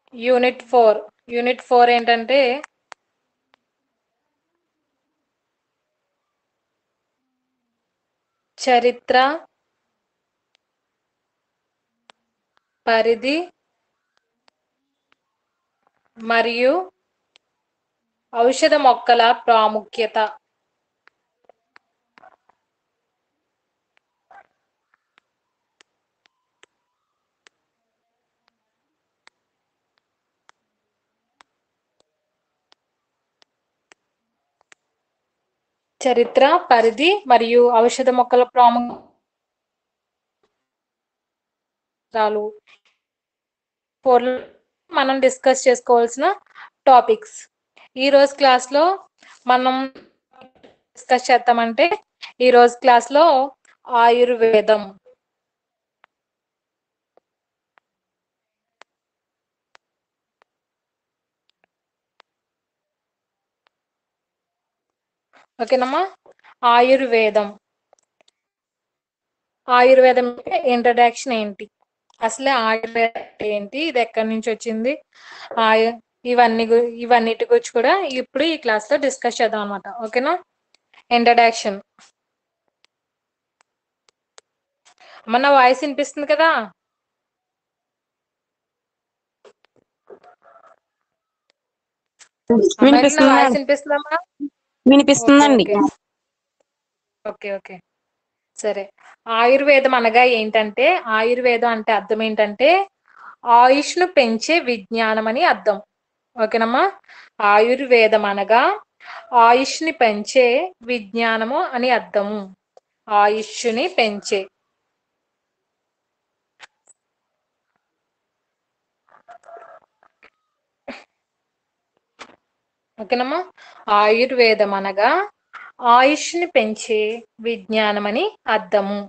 unit four unit four ఏంటంటే చరిత్ర పరిధి మరియు ఔషధ మొక్కల ప్రాముఖ్యత చరిత్ర పరిధి మరియు ఔషధ మొక్కల ప్రాముఖ్యాలు ఫోర్ మనం డిస్కస్ చేసుకోవాల్సిన టాపిక్స్ ఈ రోజు క్లాస్ లో మనం డిస్కస్ చేద్దామంటే ఈ రోజు క్లాస్ లో ఆయుర్వేదం ఓకేనమ్మా ఆయుర్వేదం ఆయుర్వేదం ఇంట్రడక్షన్ ఏంటి అసలే ఆయుర్వేదం ఏంటి ఇది ఎక్కడి నుంచి వచ్చింది ఆయు ఇవన్నీ గు- ఇవన్నిటి గురించి కూడా ఇప్పుడు ఈ క్లాస్ లో డిస్కస్ చేద్దాం అనమాట ఓకేనా ఇంట్రడక్షన్ మన వాయిస్ వినిపిస్తుంది కదా అందరికీ నా వాయిస్ వినిపిస్తుందండి వినిపిస్తుందమ్మా వినిపిస్తుందండి ఓకే ఓకే ఓకే సరే ఆయుర్వేదం అనగా ఏంటంటే ఆయుర్వేదం అంటే అర్థం ఏంటంటే ఆయుష్ను పెంచే విజ్ఞానం అని అర్థం ఓకేనమ్మా ఆయుర్వేదం అనగా ఆయుష్ని పెంచే విజ్ఞానము అని అర్థము ఆయుష్ని పెంచే ఓకేనమ్మా ఆయుర్వేదం అనగా ఆయుష్ని పెంచే విజ్ఞానం అని అర్థము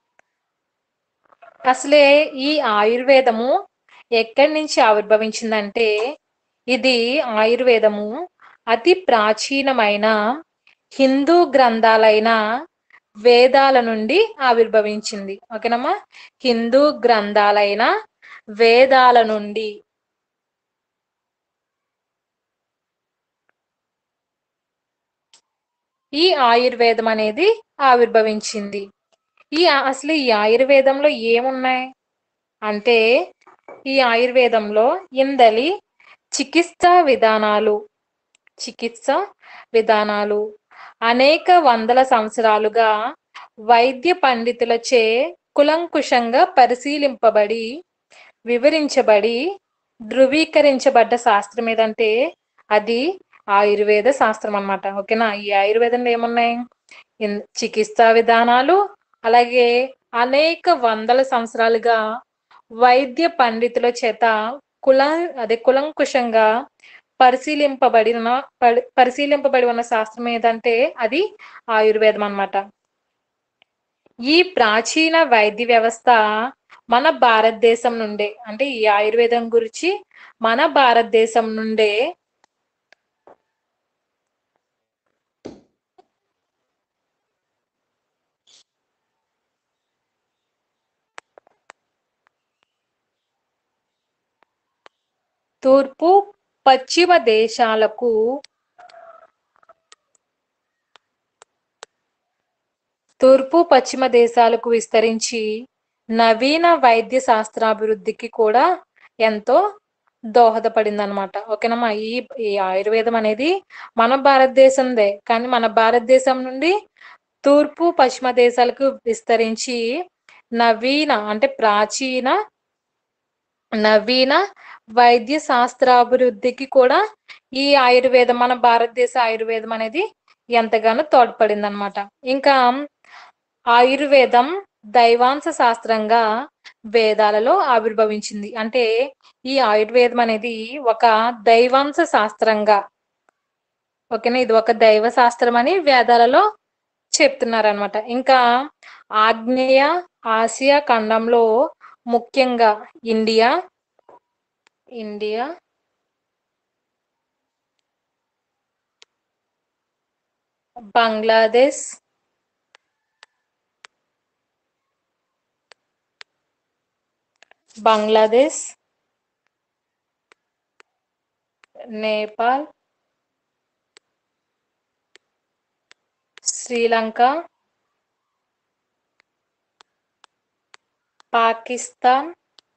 అసలే ఈ ఆయుర్వేదము ఎక్కడి నుంచి ఆవిర్భవించిందంటే ఇది ఆయుర్వేదము అతి ప్రాచీనమైన హిందూ గ్రంథాలైన వేదాల నుండి ఆవిర్భవించింది ఓకేనమ్మా హిందూ గ్రంథాలైన వేదాల నుండి ఈ ఆయుర్వేదం అనేది ఆవిర్భవించింది ఈ ఆ- అసలు ఈ ఆయుర్వేదంలో ఏమున్నాయి అంటే ఈ ఆయుర్వేదంలో ఇందలి చికిత్సా విధానాలు చికిత్స విధానాలు అనేక వందల సంవత్సరాలుగా వైద్య పండితులచే కులంకుషంగా పరిశీలింపబడి వివరించబడి ధృవీకరించబడ్డ శాస్త్రం ఏదంటే అది ఆయుర్వేద శాస్త్రం అన్నమాట ఓకేనా ఈ ఆయుర్వేదంలో ఏమున్నాయి ఇన్- చికిత్సా విధానాలు అలాగే అనేక వందల సంవత్సరాలుగా వైద్య పండితుల చేత కుల అదే కులంకుషంగా పరిశీలింపబడిన పడి- పరిశీలింపబడి ఉన్న శాస్త్రం ఏదంటే అది ఆయుర్వేదం అన్నమాట ఈ ప్రాచీన వైద్య వ్యవస్థ మన భారతదేశం నుండే అంటే ఈ ఆయుర్వేదం గురించి మన భారతదేశం నుండే తూర్పు పశ్చిమ దేశాలకు తూర్పు పశ్చిమ దేశాలకు విస్తరించి నవీన వైద్య శాస్త్రాభివృద్ధికి కూడా ఎంతో దోహదపడింది అనమాట ఓకేనమ్మా ఈ ఈ ఆయుర్వేదం అనేది మన భారతదేశందే కానీ మన భారతదేశం నుండి తూర్పు పశ్చిమ దేశాలకు విస్తరించి నవీన అంటే ప్రాచీన నవీన వైద్య శాస్త్రాభివృద్ధికి కూడా ఈ ఆయుర్వేదం మన భారతదేశ ఆయుర్వేదం అనేది ఎంతగానో తోడ్పడింది అనమాట ఇంకా ఆయుర్వేదం దైవాంశ శాస్త్రంగా వేదాలలో ఆవిర్భవించింది అంటే ఈ ఆయుర్వేదం అనేది ఒక దైవాంశ శాస్త్రంగా ఓకేనా ఇది ఒక దైవ శాస్త్రం అని వేదాలలో చెప్తున్నారనమాట ఇంకా ఆగ్నేయ ఆసియా ఖండంలో ముఖ్యంగా ఇండియా ఇండియా బంగ్లాదేశ్ బంగ్లాదేశ్ నేపాల్ శ్రీలంక పాకిస్తాన్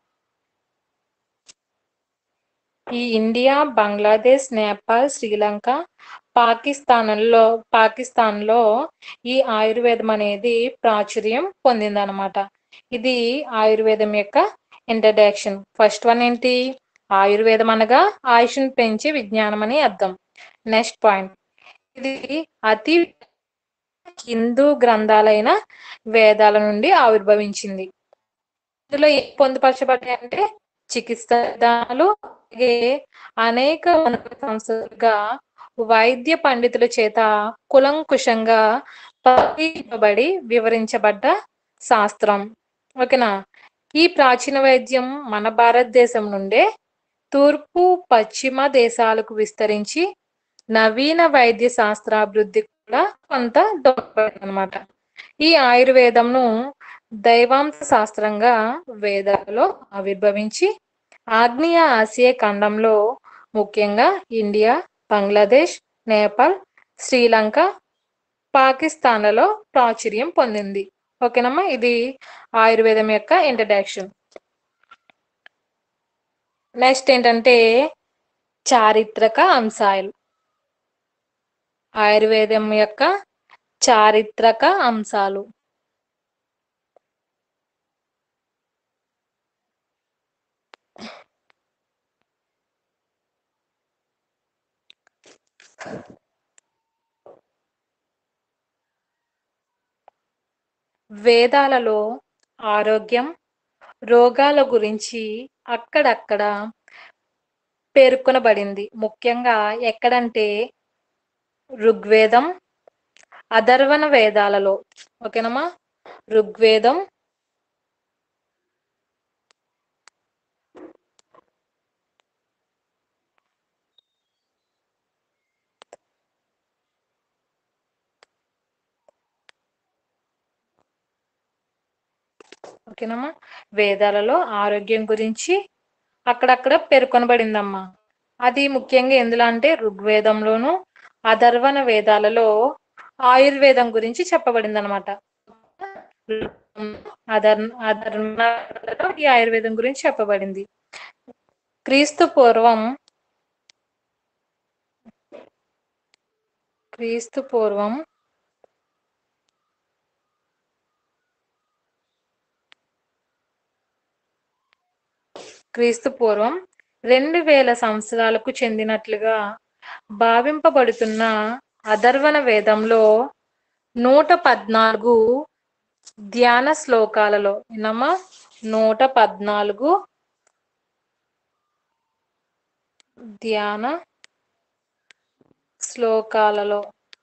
ఈ ఇండియా బంగ్లాదేశ్ నేపాల్ శ్రీలంక పాకిస్తాన్లో పాకిస్తాన్లో ఈ ఆయుర్వేదం అనేది ప్రాచుర్యం పొందిందనమాట ఇది ఆయుర్వేదం యొక్క ఇంట్రడక్షన్ ఫస్ట్ వన్ ఏంటి ఆయుర్వేదం అనగా ఆయుష్ను పెంచే విజ్ఞానం అని అర్థం నెక్స్ట్ పాయింట్ ఇది అతి హిందూ గ్రంథాలైన వేదాల నుండి ఆవిర్భవించింది ఇందులో ఏం పొందుపరచబడ్డాయి అంటే చికిత్స విధానాలు అలాగే అనేక వందల సంవత్సరాలుగా వైద్య పండితుల చేత కులంకుశంగా పరిశీలింపబడి వివరించబడ్డ శాస్త్రం ఓకేనా ఈ ప్రాచీన వైద్యం మన భారతదేశం నుండే తూర్పు పశ్చిమ దేశాలకు విస్తరించి నవీన వైద్య శాస్త్రాభివృద్ధి కూడా కొంత దోహదపడింది అనమాట ఈ ఆయుర్వేదంను దైవాంశ శాస్త్రంగా వేదాలలో ఆవిర్భవించి ఆగ్నేయ ఆసియా ఖండంలో ముఖ్యంగా ఇండియా బంగ్లాదేశ్ నేపాల్ శ్రీలంక పాకిస్తాన్లలో ప్రాచుర్యం పొందింది ఓకేనమ్మా ఇది ఆయుర్వేదం యొక్క ఇంట్రడక్షన్ నెక్స్ట్ ఏంటంటే చారిత్రక అంశాలు ఆయుర్వేదం యొక్క చారిత్రక అంశాలు వేదాలలో ఆరోగ్యం రోగాల గురించి అక్కడక్కడ పేర్కొనబడింది ముఖ్యంగా ఎక్కడంటే ఋగ్వేదం అధర్వణ వేదాలలో ఓకేనమ్మా ఋగ్వేదం ఓకేనమ్మా వేదాలలో ఆరోగ్యం గురించి అక్కడక్కడ పేర్కొనబడిందమ్మా అది ముఖ్యంగా ఎందులో అంటే ఋగ్వేదంలోను అధర్వణ వేదాలలో ఆయుర్వేదం గురించి చెప్పబడింది అనమాట అధర్ అధర్వణలో ఈ ఆయుర్వేదం గురించి చెప్పబడింది క్రీస్తు పూర్వం క్రీస్తు పూర్వం క్రీస్తు పూర్వం రెండు వేల సంవత్సరాలకు చెందినట్లుగా భావింపబడుతున్న అధర్వణ వేదంలో నూట పద్నాలుగు ధ్యాన శ్లోకాలలో విన్నమ్మా నూట పద్నాలుగు ధ్యాన శ్లోకాలలో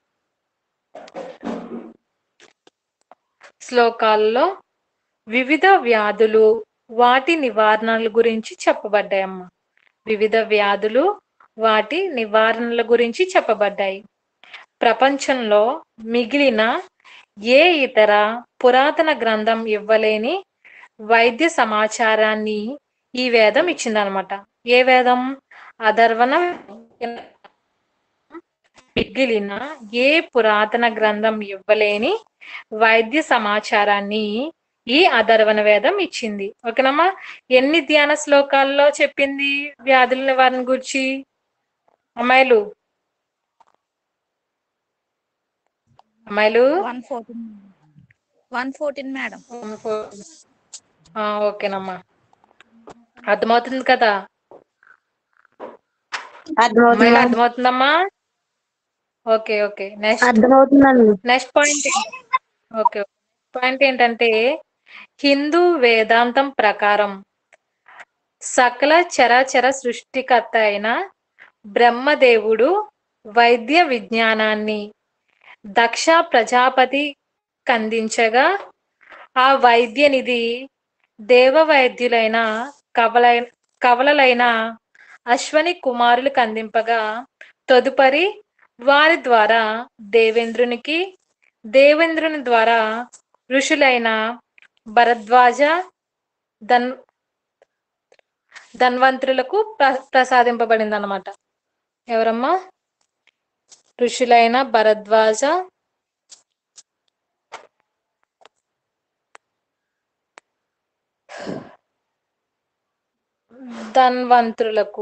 శ్లోకాలలో వివిధ వ్యాధులు వాటి నివారణల గురించి చెప్పబడ్డాయమ్మా వివిధ వ్యాధులు వాటి నివారణల గురించి చెప్పబడ్డాయి ప్రపంచంలో మిగిలిన ఏ ఇతర పురాతన గ్రంథం ఇవ్వలేని వైద్య సమాచారాన్ని ఈ వేదం ఇచ్చిందనమాట ఏ వేదం అధర్వణ మిగిలిన ఏ పురాతన గ్రంథం ఇవ్వలేని వైద్య సమాచారాన్ని ఈ అధర్వణ వేదం ఇచ్చింది ఓకేనమ్మా ఎన్ని ధ్యాన శ్లోకాల్లో చెప్పింది వ్యాధుల నివారణ గురించి అమ్మాయిలు అమ్మాయిలు one fourteen one fourteen madam ఆ, ఓకేనమ్మా అర్థమవుతుంది కదా అమ్మాయిలు అర్థమవుతుంది అర్థమవుతుందమ్మా ఓకే ఓకే నెక్స్ట్ అర్థమవుతుందండి నెక్స్ట్ పాయింట్ ఓకే పాయింట్ ఏంటంటే హిందూ వేదాంతం ప్రకారం సకల చరాచర సృష్టికర్త అయిన బ్రహ్మదేవుడు వైద్య విజ్ఞానాన్ని దక్ష ప్రజాపతి కందించగా ఆ వైద్య నిధి దేవ వైద్యులైన కవలై కవలలైన అశ్వని కుమారులకు అందింపగా తదుపరి వారి ద్వారా దేవేంద్రునికి దేవేంద్రుని ద్వారా ఋషులైన భరద్వాజ ధన్ ధన్వంతులకు ప్ర ప్రసాదింపబడింది అనమాట ఎవరమ్మా ఋషులైన భరద్వాజ ధన్వంతులకు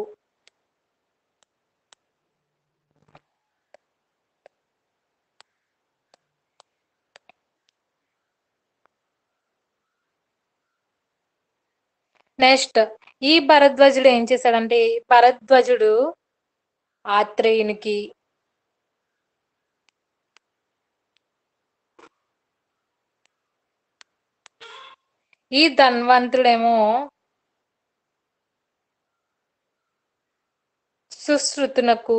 నెక్స్ట్ ఈ భరద్వాజుడు ఏం చేశాడంటే భరద్వాజుడు ఆత్రేయునికి ఈ ధన్వంతుడేమో సుశ్రుతునకు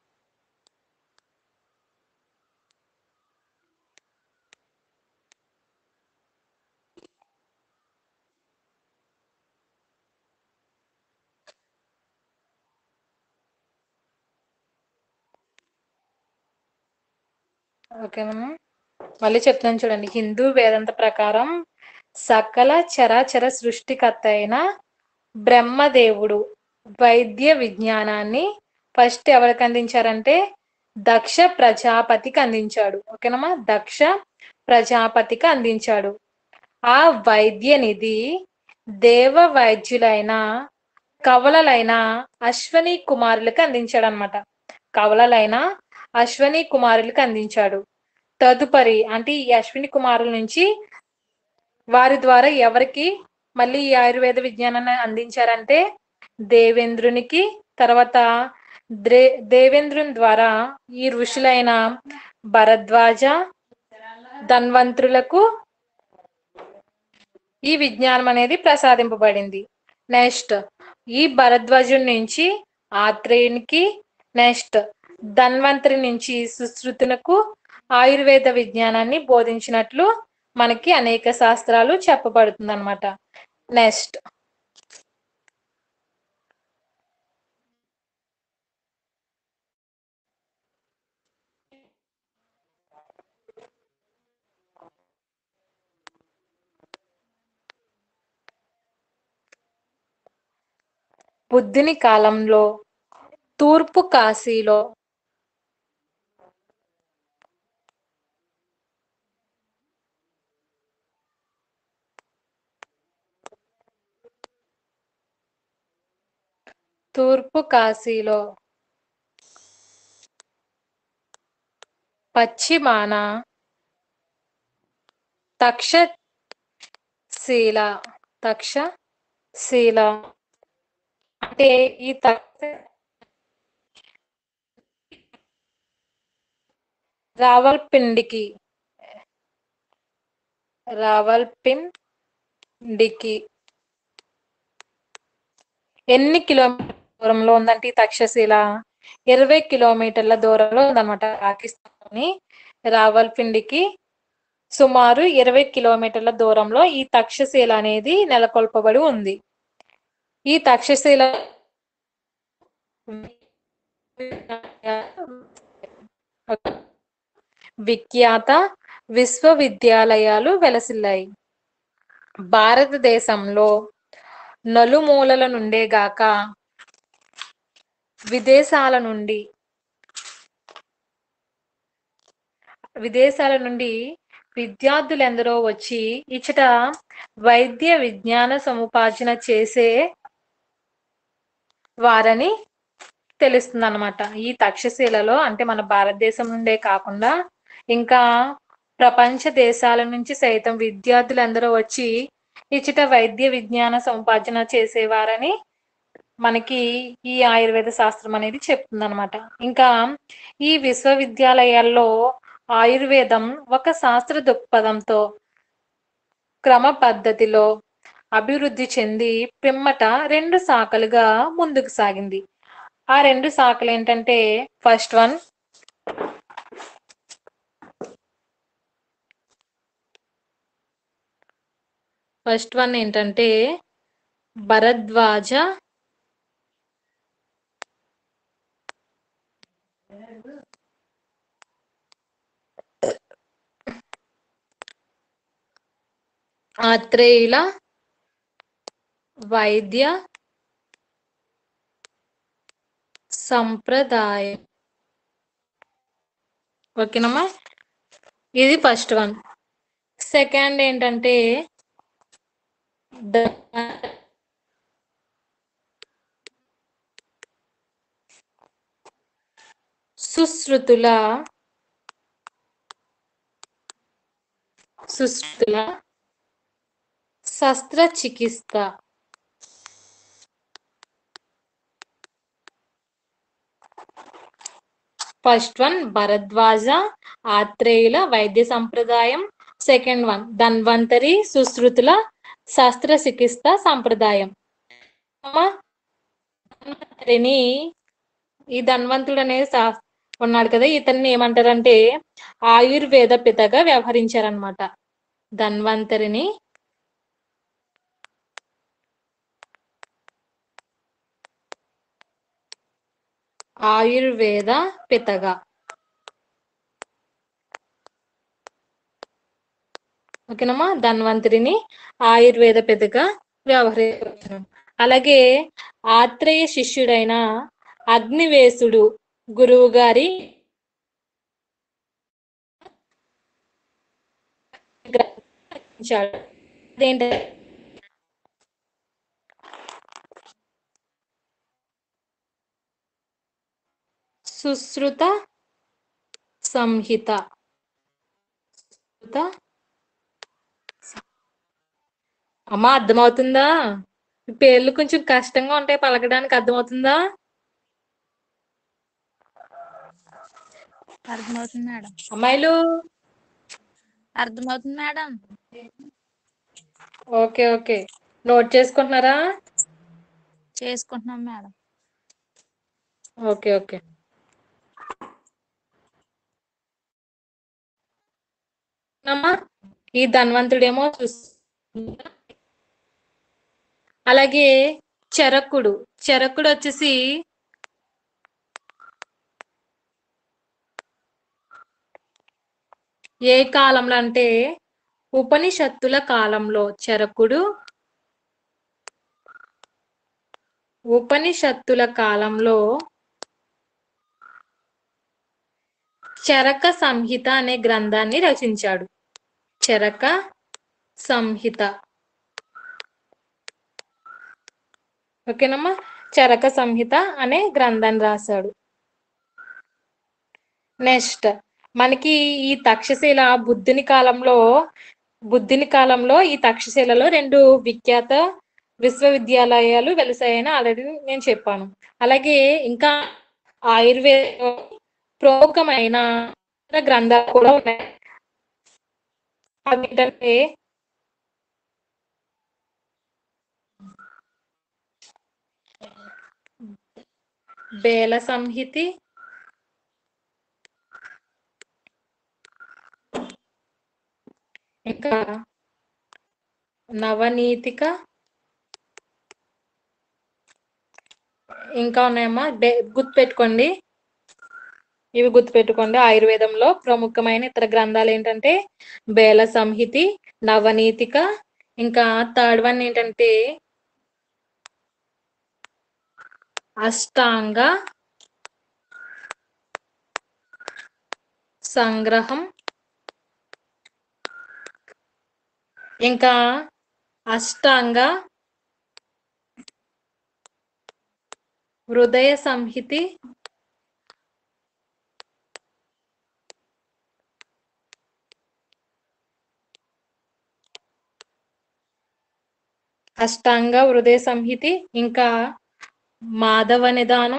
ఓకేనమ్మా మళ్ళీ చెప్తాను చూడండి హిందూ వేదాంత ప్రకారం సకల చరాచర సృష్టికర్త అయిన బ్రహ్మదేవుడు వైద్య విజ్ఞానాన్ని ఫస్ట్ ఎవరికి అందించారంటే దక్ష ప్రజాపతికి అందించాడు ఓకేనమ్మా దక్ష ప్రజాపతికి అందించాడు ఆ వైద్య నిధి దేవ వైద్యులైన కవలలైన అశ్వని కుమారులకు అందించాడు అనమాట కవలలైన అశ్వని కుమారులకు అందించాడు తదుపరి అంటే ఈ అశ్విని కుమారుల నుంచి వారి ద్వారా ఎవరికి మళ్ళీ ఈ ఆయుర్వేద విజ్ఞానాన్ని అందించారంటే దేవేంద్రునికి తర్వాత ద్రే దేవేంద్రుని ద్వారా ఈ ఋషులైన భరద్వాజ ధన్వంతులకు ఈ విజ్ఞానం అనేది ప్రసాదింపబడింది నెక్స్ట్ ఈ భరద్వాజుడి నుంచి ఆత్రేయునికి నెక్స్ట్ ధన్వంతరి నుంచి సుశ్రుతునకు ఆయుర్వేద విజ్ఞానాన్ని బోధించినట్లు మనకి అనేక శాస్త్రాలు చెప్పబడుతుంది అనమాట నెక్స్ట్ బుద్ధుని కాలంలో తూర్పు కాశీలో తూర్పు కాశీలో పశ్చిమాన తక్షశీల తక్షశీల అంటే ఈ తక్ష రావల్పిండికి రావల్పిండికి ఎన్ని కిలోమీటర్ల దూరంలో ఉందంటే ఈ తక్షశిల ఇరవై కిలోమీటర్ల దూరంలో ఉందన్నమాట పాకిస్తాన్ రావల్పిండికి సుమారు ఇరవై కిలోమీటర్ల దూరంలో ఈ తక్షశిల అనేది నెలకొల్పబడి ఉంది ఈ తక్షశిల విఖ్యాత విశ్వవిద్యాలయాలు వెలసిల్లాయి భారతదేశంలో నలుమూలల నుండే గాక విదేశాల నుండి విదేశాల నుండి విద్యార్థులెందరో వచ్చి ఇచ్చట వైద్య విజ్ఞాన సముపార్జన చేసే వారని తెలుస్తుంది అనమాట ఈ తక్షశిలలో అంటే మన భారతదేశం నుండే కాకుండా ఇంకా ప్రపంచ దేశాల నుంచి సైతం విద్యార్థులందరూ వచ్చి ఇచ్చట వైద్య విజ్ఞాన సముపార్జన చేసేవారని మనకి ఈ ఆయుర్వేద శాస్త్రం అనేది చెప్తుంది అనమాట ఇంకా ఈ విశ్వవిద్యాలయాల్లో ఆయుర్వేదం ఒక శాస్త్ర దృక్పథంతో క్రమ పద్ధతిలో అభివృద్ధి చెంది పిమ్మట రెండు శాఖలుగా ముందుకు సాగింది ఆ రెండు శాఖలు ఏంటంటే ఫస్ట్ వన్ ఫస్ట్ వన్ ఏంటంటే భరద్వాజ ఆత్రేయుల వైద్య సంప్రదాయం ఓకేనమ్మా ఇది ఫస్ట్ వన్ సెకండ్ ఏంటంటే ద- సుశ్రుతుల సుశ్రుతుల శస్త్రచికిత్స ఫస్ట్ వన్ భరద్వాజ ఆత్రేయుల వైద్య సంప్రదాయం సెకండ్ వన్ ధన్వంతరి సుశ్రుతుల శస్త్రచికిత్స సంప్రదాయం అమ్మా, ధన్వంతరిని ఈ ధన్వంతుడు అనేది శా- ఉన్నాడు కదా ఇతన్ని ఏమంటారంటే ఆయుర్వేద పితగా వ్యవహరించారనమాట ధన్వంతరిని ఆయుర్వేద పితగా ఓకేనమ్మా ధన్వంతరిని ఆయుర్వేద పితగా వ్యవహరించారు అలాగే ఆత్రేయ శిష్యుడైన అగ్నివేశుడు గురువు గారి గ్రహించాడు అదేంటంటే సుశ్రుత సంహిత సుశ్రుత అమ్మా అర్థమవుతుందా ఈ పేర్లు కొంచెం కష్టంగా ఉంటాయి పలకడానికి అర్థమవుతుందా అర్థమవుతుంది మేడం అమ్మాయిలు అర్థమవుతుంది మేడం ఓకే ఓకే నోట్ చేసుకుంటున్నారా చేసుకుంటున్నాం మేడం ఓకే ఓకే అమ్మా ఈ ధన్వంతుడేమో చూస్- అలాగే చరకుడు చరకుడు వచ్చేసి ఏ కాలంలో అంటే ఉపనిషత్తుల కాలంలో చరకుడు ఉపనిషత్తుల కాలంలో చరక సంహిత అనే గ్రంథాన్ని రచించాడు చరక సంహిత ఓకేనమ్మా చరక సంహిత అనే గ్రంథాన్ని రాశాడు నెక్స్ట్ మనకి ఈ తక్షశిల బుద్ధుని కాలంలో బుద్ధుని కాలంలో ఈ తక్షశిలలో రెండు విఖ్యాత విశ్వవిద్యాలయాలు వెలిసాయని ఆల్రెడీ నేను చెప్పాను అలాగే ఇంకా ఆయుర్వేద ప్రముఖమైన గ్రంథాలు కూడా ఉన్నాయి అవి ఏంటంటే బేల సంహితి ఇంకా నవనీతిక ఇంకా ఉన్నాయమ్మా బే- గుర్తుపెట్టుకోండి ఇవి గుర్తుపెట్టుకోండి ఆయుర్వేదంలో ప్రముఖమైన ఇతర గ్రంథాలు ఏంటంటే బేల సంహితి నవనీతిక ఇంకా థర్డ్ వన్ ఏంటంటే అష్టాంగ సంగ్రహం ఇంకా అష్టాంగ హృదయ సంహితి అష్టాంగ హృదయ సంహితి ఇంకా మాధవ నిదానం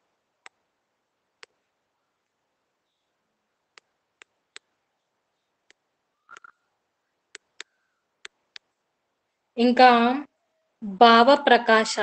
ఇంకా భావ ప్రకాశ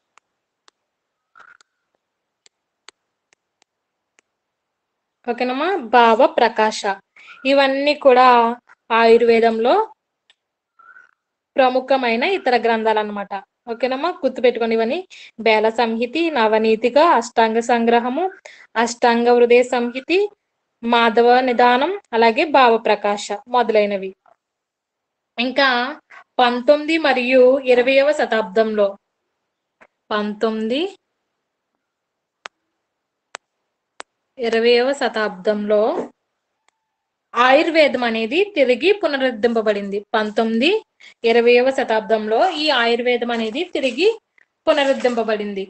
ఓకేనమ్మా భావ ప్రకాశ ఇవన్నీ కూడా ఆయుర్వేదంలో ప్రముఖమైన ఇతర గ్రంథాలు అన్నమాట ఓకేనమ్మా గుర్తుపెట్టుకోండి ఇవన్నీ బేల సంహితి నవనీతిక అష్టాంగ సంగ్రహము అష్టాంగ హృదయ సంహితి మాధవ నిదానం అలాగే భావ ప్రకాశ మొదలైనవి ఇంకా పంతొమ్మిది మరియు ఇరవయవ శతాబ్దంలో పంతొమ్మిది ఇరవైవ శతాబ్దంలో ఆయుర్వేదం అనేది తిరిగి పునరుద్ధరింపబడింది పంతొమ్మిది ఇరవైవ శతాబ్దంలో ఈ ఆయుర్వేదం అనేది తిరిగి పునరుద్ధరింపబడింది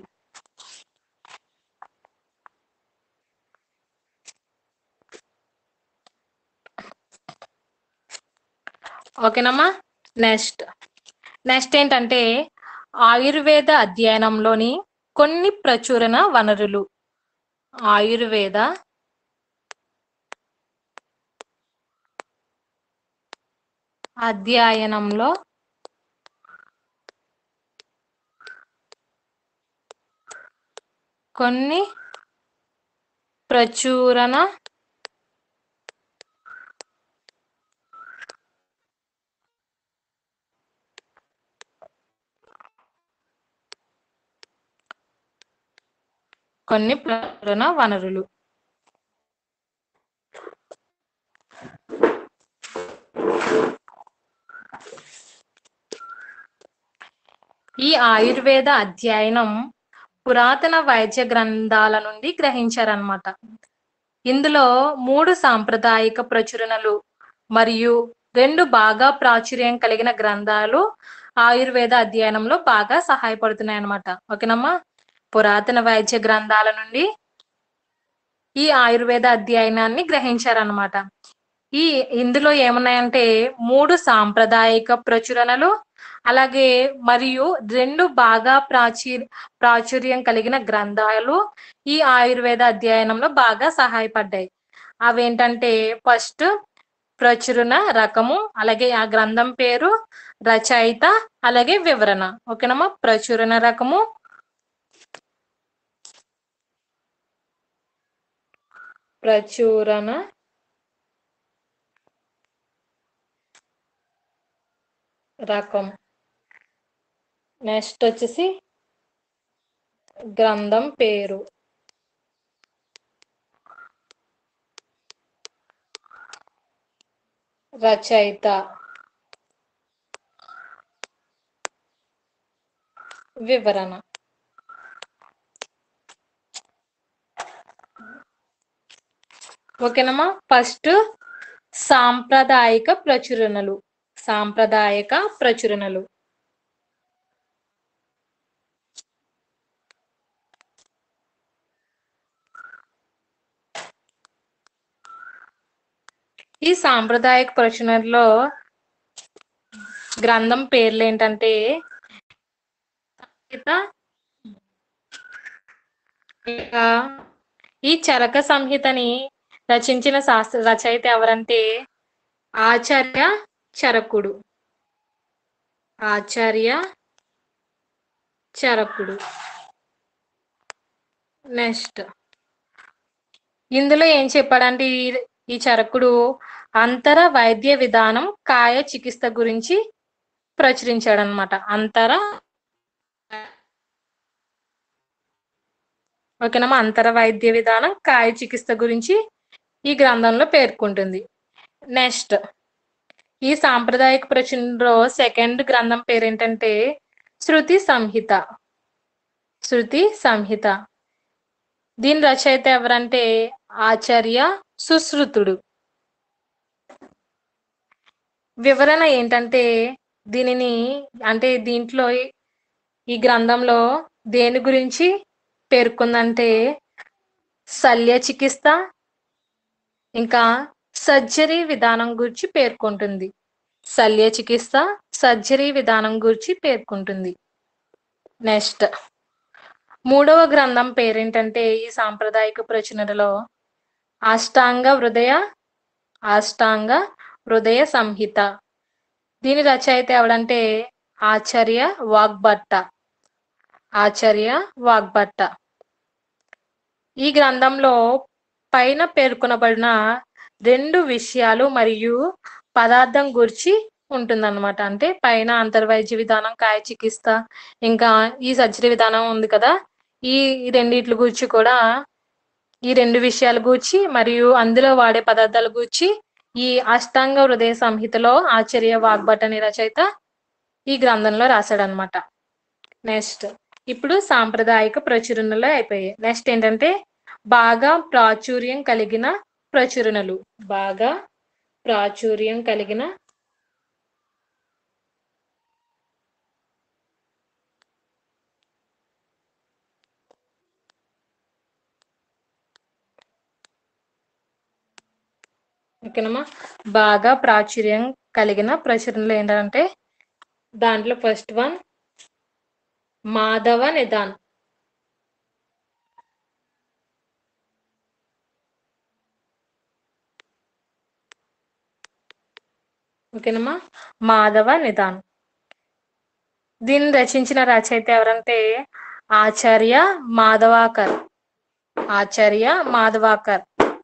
ఓకేనమ్మా నెక్స్ట్ నెక్స్ట్ ఏంటంటే ఆయుర్వేద అధ్యయనంలోని కొన్ని ప్రచురణ వనరులు ఆయుర్వేద అధ్యయనంలో కొన్ని ప్రచురణ కొన్ని ప్రచురణ వనరులు ఈ ఆయుర్వేద అధ్యయనం పురాతన వైద్య గ్రంథాల నుండి గ్రహించారనమాట ఇందులో మూడు సాంప్రదాయిక ప్రచురణలు మరియు రెండు బాగా ప్రాచుర్యం కలిగిన గ్రంథాలు ఆయుర్వేద అధ్యయనంలో బాగా సహాయపడుతున్నాయి అన్నమాట ఓకేనమ్మా పురాతన వైద్య గ్రంథాల నుండి ఈ ఆయుర్వేద అధ్యయనాన్ని గ్రహించారనమాట ఈ ఇందులో ఏమున్నాయంటే మూడు సాంప్రదాయిక ప్రచురణలు అలాగే మరియు రెండు బాగా ప్రాచీ ప్రాచుర్యం కలిగిన గ్రంథాలు ఈ ఆయుర్వేద అధ్యయనంలో బాగా సహాయపడ్డాయి అవేంటంటే ఫస్ట్ ప్రచురణ రకము అలాగే ఆ గ్రంథం పేరు రచయిత అలాగే వివరణ ఓకేనమ్మా ప్రచురణ రకము ప్రచురణ రకం నెక్స్ట్ వచ్చేసి గ్రంథం పేరు రచయిత వివరణ ఓకేనమ్మా ఫస్ట్ సాంప్రదాయిక ప్రచురణలు సాంప్రదాయక ప్రచురణలు ఈ సాంప్రదాయక ప్రచురణలో గ్రంథం పేర్లు ఏంటంటే సంహిత, ఇంకా ఈ చరక సంహితని రచించిన శాస్త్ర రచయిత ఎవరంటే ఆచార్య చరకుడు ఆచార్య చరకుడు నెక్స్ట్ ఇందులో ఏం చెప్పాడంటే ఈ ఈ చరకుడు అంతర వైద్య విధానం కాయ చికిత్స గురించి ప్రచురించాడనమాట అంతర ఓకేనమ్మా అంతర వైద్య విధానం కాయ చికిత్స గురించి ఈ గ్రంథంలో పేర్కొంటుంది నెక్స్ట్ ఈ సాంప్రదాయక ప్రచురణలో సెకండ్ గ్రంథం పేరేంటంటే శృతి సంహిత శృతి సంహిత దీని రచయిత ఎవరంటే ఆచార్య సుశ్రుతుడు వివరణ ఏంటంటే దీనిని అంటే దీంట్లో ఈ గ్రంథంలో దేని గురించి పేర్కొందంటే శల్య చికిత్స ఇంకా సర్జరీ విధానం గురించి పేర్కొంటుంది శల్య చికిత్స సర్జరీ విధానం గురించి పేర్కొంటుంది నెక్స్ట్ మూడవ గ్రంథం పేరేంటంటే ఈ సాంప్రదాయక ప్రచురణలో అష్టాంగ హృదయ అష్టాంగ హృదయ సంహిత దీని రచయిత ఎవడంటే ఆచార్య వాగ్భట్ట ఆచార్య వాగ్భట్ట ఈ గ్రంథంలో పైన పేర్కొనబడిన రెండు విషయాలు మరియు పదార్థం గురించి ఉంటుందన్నమాట అంటే పైన అంతర్వైద్య విధానం కాయ చికిత్స ఇంకా ఈ సర్జరీ విధానం ఉంది కదా ఈ రెండిట్ల గురించి కూడా ఈ రెండు విషయాల గూర్చి మరియు అందులో వాడే పదార్థాల గూర్చి ఈ అష్టాంగ హృదయ సంహితలో ఆచార్య వాగ్భట్ అనే రచయిత ఈ గ్రంథంలో రాశాడనమాట నెక్స్ట్ ఇప్పుడు సాంప్రదాయక ప్రచురణలో అయిపోయాయి నెక్స్ట్ ఏంటంటే బాగా ప్రాచుర్యం కలిగిన ప్రచురణలు బాగా ప్రాచుర్యం కలిగిన ఓకేనమ్మా బాగా ప్రాచుర్యం కలిగిన ప్రచురణలు ఏంటంటే దాంట్లో ఫస్ట్ వన్ మాధవ నిదాన్ ఓకేనమ్మా మాధవ నిదాన్ దీన్ని రచించిన రచయిత ఎవరంటే ఆచార్య మాధవాకర్ ఆచార్య మాధవాకర్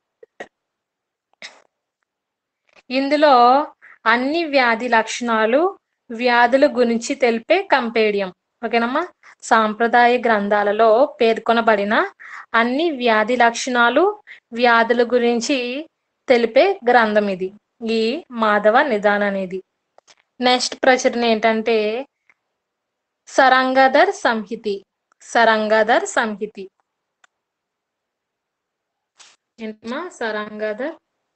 ఇందులో అన్ని వ్యాధి లక్షణాలు వ్యాధుల గురించి తెలిపే కంపేడియం ఓకేనమ్మా సాంప్రదాయ గ్రంథాలలో పేర్కొనబడిన అన్ని వ్యాధి లక్షణాలు వ్యాధుల గురించి తెలిపే గ్రంథం ఇది ఈ మాధవ నిదాన్ అనేది నెక్స్ట్ ప్రచురణ ఏంటంటే సరంగధర్ సంహితి సరంగధర్ సంహితి ఏంటమ్మా సరంగధర్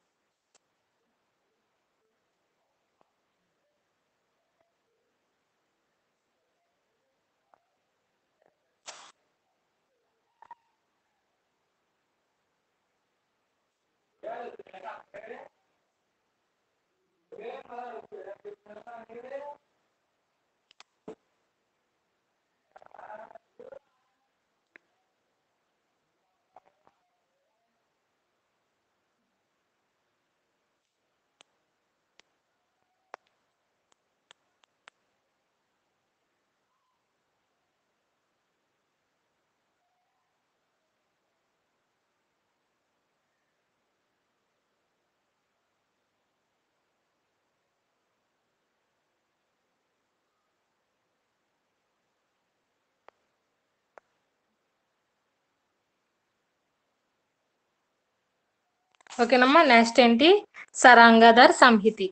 ఓకేనమ్మా నెక్స్ట్ ఏంటి సరంగధర్ సంహితి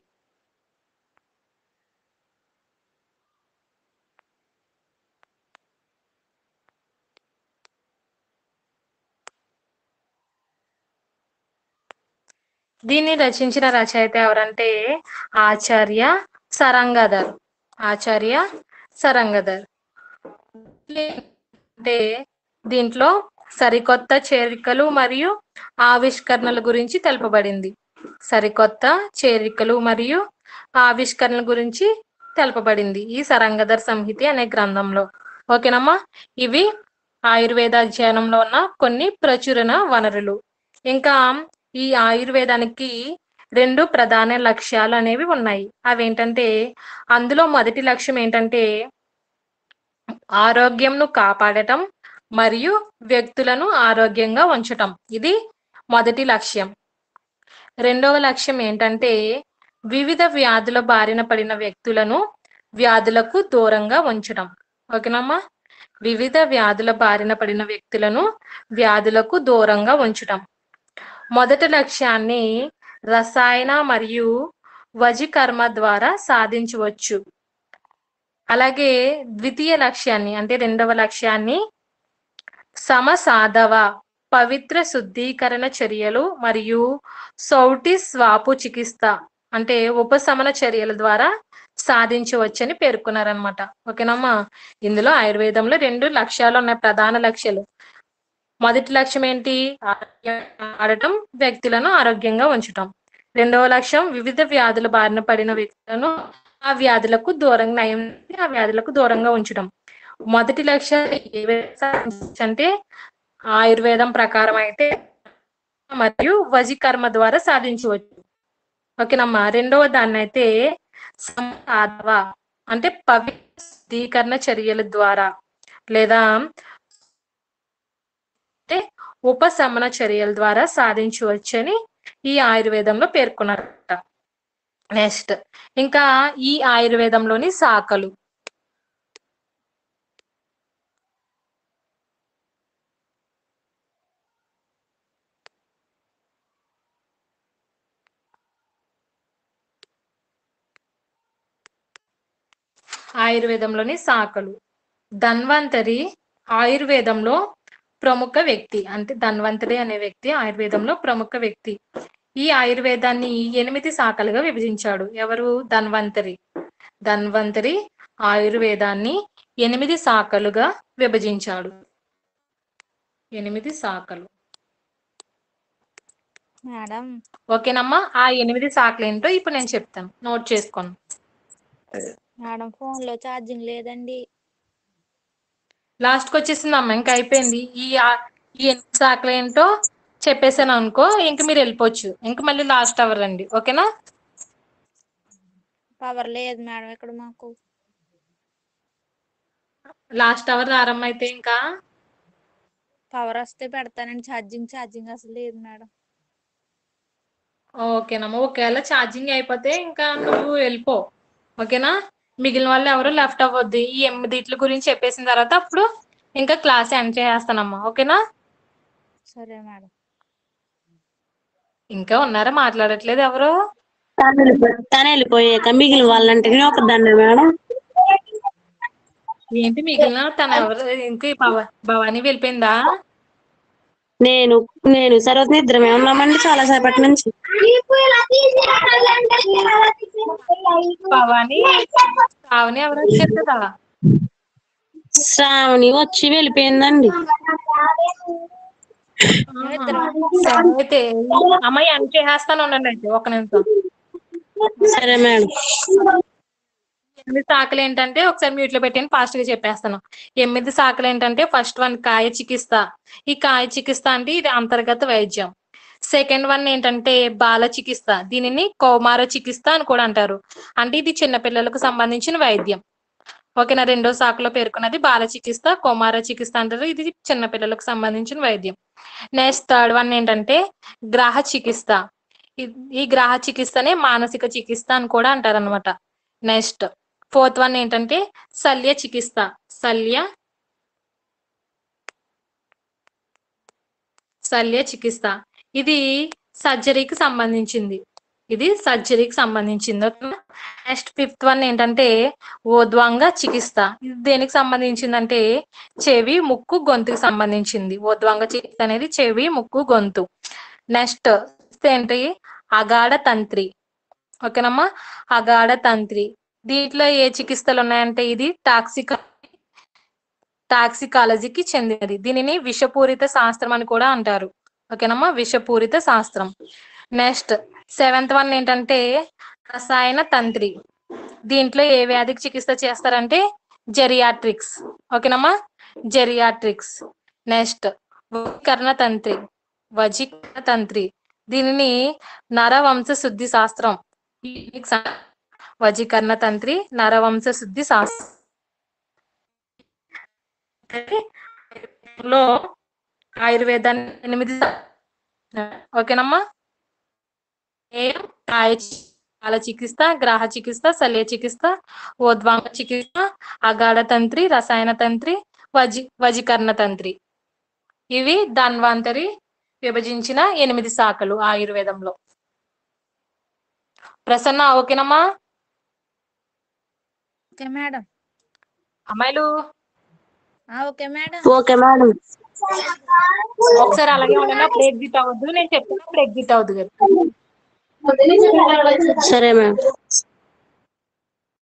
దీన్ని రచించిన రచయిత ఎవరంటే ఆచార్య సరంగధర్ ఆచార్య సరంగధర్ అంటే దీంట్లో సరికొత్త చేరికలు మరియు ఆవిష్కరణల గురించి తెలుపబడింది సరికొత్త చేరికలు మరియు ఆవిష్కరణల గురించి తెలుపబడింది ఈ సరంగధర్ సంహితి అనే గ్రంథంలో ఓకేనమ్మా ఇవి ఆయుర్వేద అధ్యయనంలో ఉన్న కొన్ని ప్రచురణ వనరులు ఇంకా ఈ ఆయుర్వేదానికి రెండు ప్రధాన లక్ష్యాలు అనేవి ఉన్నాయి అవేంటంటే అందులో మొదటి లక్ష్యం ఏంటంటే ఆరోగ్యంను కాపాడటం మరియు వ్యక్తులను ఆరోగ్యంగా ఉంచటం ఇది మొదటి లక్ష్యం రెండవ లక్ష్యం ఏంటంటే వివిధ వ్యాధుల బారిన పడిన వ్యక్తులను వ్యాధులకు దూరంగా ఉంచడం ఓకేనమ్మా వివిధ వ్యాధుల బారిన పడిన వ్యక్తులను వ్యాధులకు దూరంగా ఉంచటం మొదటి లక్ష్యాన్ని రసాయన మరియు వజికర్మ ద్వారా సాధించవచ్చు అలాగే ద్వితీయ లక్ష్యాన్ని అంటే రెండవ లక్ష్యాన్ని సమసాధవ పవిత్ర శుద్ధీకరణ చర్యలు మరియు సౌటి స్వాపు చికిత్స అంటే ఉపశమన చర్యల ద్వారా సాధించవచ్చని పేర్కొన్నారనమాట ఓకేనమ్మా ఇందులో ఆయుర్వేదంలో రెండు లక్ష్యాలు ఉన్నాయి ప్రధాన లక్ష్యాలు మొదటి లక్ష్యం ఏంటి ఆడటం వ్యక్తులను ఆరోగ్యంగా ఉంచటం రెండవ లక్ష్యం వివిధ వ్యాధుల బారిన పడిన వ్యక్తులను ఆ వ్యాధులకు దూరంగా నయం ఆ వ్యాధులకు దూరంగా ఉంచడం మొదటి లక్ష్యం ఏ విధంగా సాధించవచ్చు అంటే ఆయుర్వేదం ప్రకారం అయితే మరియు వజీకర్మ ద్వారా సాధించవచ్చు ఓకేనమ్మా రెండవ దాన్ని అయితే సాధవ అంటే పవిత్ర శుద్ధీకరణ చర్యల ద్వారా లేదా అంటే ఉపశమన చర్యల ద్వారా సాధించవచ్చని ఈ ఆయుర్వేదంలో పేర్కొన్నారట నెక్స్ట్ ఇంకా ఈ ఆయుర్వేదంలోని శాఖలు ఆయుర్వేదంలోని శాఖలు ధన్వంతరి ఆయుర్వేదంలో ప్రముఖ వ్యక్తి అంటే ధన్వంతరి అనే వ్యక్తి ఆయుర్వేదంలో ప్రముఖ వ్యక్తి ఈ ఆయుర్వేదాన్ని ఎనిమిది శాఖలుగా విభజించాడు ఎవరు ధన్వంతరి ధన్వంతరి ఆయుర్వేదాన్ని ఎనిమిది శాఖలుగా విభజించాడు ఎనిమిది శాఖలు మేడం ఓకేనమ్మా ఆ ఎనిమిది శాఖలు ఏంటో ఇప్పుడు నేను చెప్తాను నోట్ చేసుకోండి మేడం ఫోన్ లో ఛార్జింగ్ లేదండి లాస్ట్ కి వచ్చేసింది అమ్మ ఇంకా అయిపోయింది ఈ ఆ- ఈ ఎనిమిది శాఖలు ఏంటో చెప్పేసాను అనుకో ఇంక మీరు వెళ్ళిపోవచ్చు ఇంక మళ్ళీ లాస్ట్ అవర్ రండి ఓకేనా పవర్ లేదు మేడం ఇక్కడ మాకు లాస్ట్ అవర్ రారమ్మ అయితే ఇంకా పవర్ వస్తే పెడతానండి ఛార్జింగ్ ఛార్జింగ్ అసలు లేదు మేడం ఓకేనమ్మా ఒకవేళ ఛార్జింగ్ అయిపోతే ఇంకా నువ్వు వెళ్ళిపో ఓకేనా మిగిలిన వాళ్ళు ఎవరు లెఫ్ట్ అవ్వద్దు ఈ ఎనిమిదిట్ల గురించి చెప్పేసిన తర్వాత అప్పుడు ఇంకా క్లాస్ ఎండ్ చేస్తానమ్మా ఓకేనా సరే మేడం ఇంకా ఉన్నారా మాట్లాడట్లేదు ఎవరు తను వెళ్ళిపో- తను వెళ్ళిపోయాక మిగిలిన వాళ్ళంటే నేను ఒకదాన్ని మేడం ఏంటి మిగిలిన తన ఎవరు ఇంకా ఈ భవ- భవానీ వెళ్ళిపోయిందా నేను నేను సరోజని ఇద్దరమే ఉన్నామండి చాలా సేపటి నుంచి భవానీ శ్రావణి ఎవరు వచ్చారు కదా శ్రావణి వచ్చి వెళ్ళిపోయిందండి సరే అయితే అమ్మాయి ఎండ్ చేసేస్తాను ఉండండి అయితే ఒక నిమిషం సరే మేడం ఎనిమిది శాఖలు ఏంటంటే ఒకసారి మ్యూట్ లో పెట్టిన ఫాస్ట్ గా చెప్పేస్తాను ఎనిమిది శాఖలు ఏంటంటే ఫస్ట్ వన్ కాయ చికిత్స ఈ కాయ చికిత్స అంటే ఇది అంతర్గత వైద్యం సెకండ్ వన్ ఏంటంటే బాల చికిత్స దీనిని కౌమార చికిత్స అని కూడా అంటారు అంటే ఇది చిన్నపిల్లలకు సంబంధించిన వైద్యం ఓకేనా రెండో శాఖలో పేర్కొన్నది బాల చికిత్స కౌమార చికిత్స అంటారు ఇది చిన్నపిల్లలకు సంబంధించిన వైద్యం నెక్స్ట్ థర్డ్ వన్ ఏంటంటే గ్రహ చికిత్స ఈ- ఈ గ్రహ చికిత్సనే మానసిక చికిత్స అని కూడా అంటారు అనమాట నెక్స్ట్ ఫోర్త్ వన్ ఏంటంటే శల్య చికిత్స శల్య శల్య చికిత్స ఇది సర్జరీకి సంబంధించింది ఇది సర్జరీకి సంబంధించింది నెక్స్ట్ ఫిఫ్త్ వన్ ఏంటంటే ఓద్వాంగ చికిత్స ఇది దేనికి సంబంధించిందంటే చెవి ముక్కు గొంతుకి సంబంధించింది ఓద్వాంగ చికిత్స అనేది చెవి ముక్కు గొంతు నెక్స్ట్ ఏంటి అగాఢ తంత్రి ఓకేనమ్మా అగాఢ తంత్రి దీంట్లో ఏ చికిత్సలు ఉన్నాయంటే ఇది టాక్సిక్ టాక్సికాలజీకి చెందినది దీనిని విషపూరిత శాస్త్రం అని కూడా అంటారు ఓకేనమ్మా విషపూరిత శాస్త్రం నెక్స్ట్ సెవెంత్ వన్ ఏంటంటే రసాయన తంత్రి దీంట్లో ఏ వ్యాధికి చికిత్స చేస్తారంటే జెరియాట్రిక్స్ ఓకేనమ్మా జెరియాట్రిక్స్ నెక్స్ట్ వజీకరణ తంత్రి వజీకరణ తంత్రి దీనిని నరవంశ శుద్ధి శాస్త్రం దీనికి సం- వజీకరణ తంత్రి నరవంశ శుద్ధి శాస్త్రం లో ఆయుర్వేదాన్ని ఎనిమిది ఓకేనమ్మా ఏం కాయ చి- కాల చికిత్స గ్రహ చికిత్స శల్య చికిత్స ఓద్వాంగ చికిత్స అగాఢ తంత్రి రసాయన తంత్రి వజి వజీకరణ తంత్రి ఇవి ధన్వంతరి విభజించిన ఎనిమిది శాఖలు ఆయుర్వేదంలో ప్రసన్న ఓకేనమ్మా ఓకే మేడం అమ్మాయిలు ఆ, ఓకే మేడం ఓకే మేడం ఒకసారి అలాగే ఉండండి అప్పుడు ఎగ్జిట్ అవ్వద్దు నేను చెప్తున్నప్పుడు ఎగ్జిట్ అవ్వద్దు కదా సరే మేడం